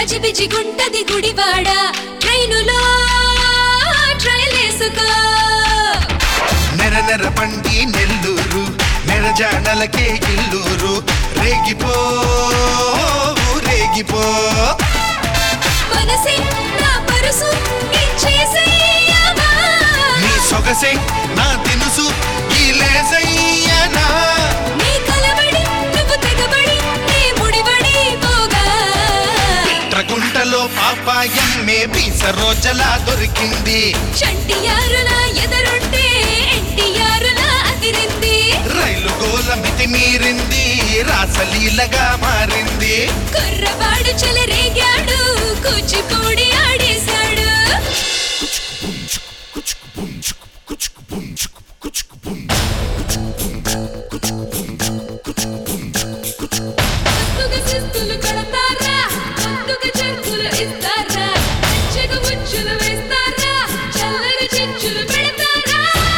గజిబిజి గుంటది Gudivada ట్రైనులో trial వేసుకో నెర నెర పండి నెల్లూరు నెరజానలకే ఇల్లూరు రేగిపో రేగిపో మనసే నా పరుసు ఇచ్చేసేయవా నీ సొగసే నా దినుసు ఈ లేసయ్యనా నీ కలబడి నువ్వు తెగబడి నీ ముడిబడి పోగా ట్రగుంటలో పాపాయమ్మే పీస రోజలా దొరికింది చంటియారులా ఎదరుంటే ఎన్టీఆరులా అదిరింది రైలు గోల మితి మీరింది రాసలీలగా మారింది కుర్రవాడు చెలరేగాడు కూచిపూడి ఆడేశాడు ముద్దుగా శిస్తులు కడతారా ముద్దుగా చెక్కులు ఇస్తారా చెగు ముచ్చులు వేస్తారా చల్లగా చిచ్చులు పెడతారా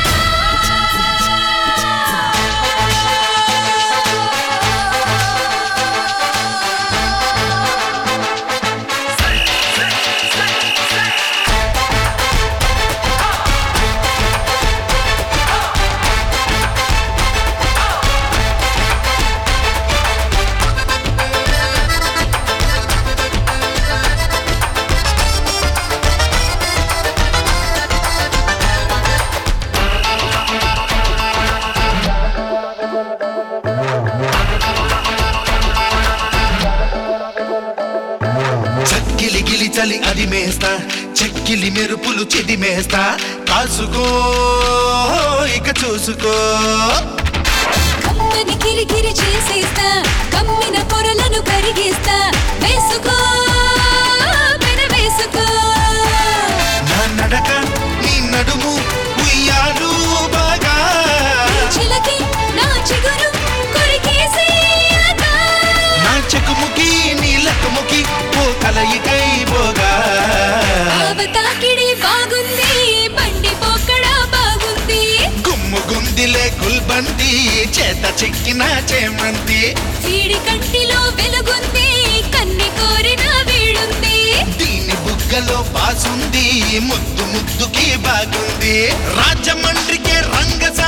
చక్కిలి గిలి చలి అది మేస్తా చెక్కిలి మెరుపులు చెది మేస్తా కాసుకో ఇక చూసుకో కమ్మని కిరికిరి చేసేస్తా కమ్మిన పొరలను కరిగిస్తా వేసుకో పెన వేసుకో నా నడక నీ నడుము ఉయ్యాలు బాగా చిలకి నా చిగురు కొరికేసేయగా నా చెకుముకి నీ లకముకి ఓ కలయికై పోగా ఆవతాకిడి బాగుంది బండి పోకడా బాగుంది గుమ్ము గుందిలే గుల్బంది చేత చెక్కిన చేమంతి వీడి కంటిలో వెలుగుంది కన్ని కోరిన వీడుంది దీని బుగ్గలో పాసుంది ముద్దు ముద్దుకి బాగుంది రాజమండ్రికే రంగ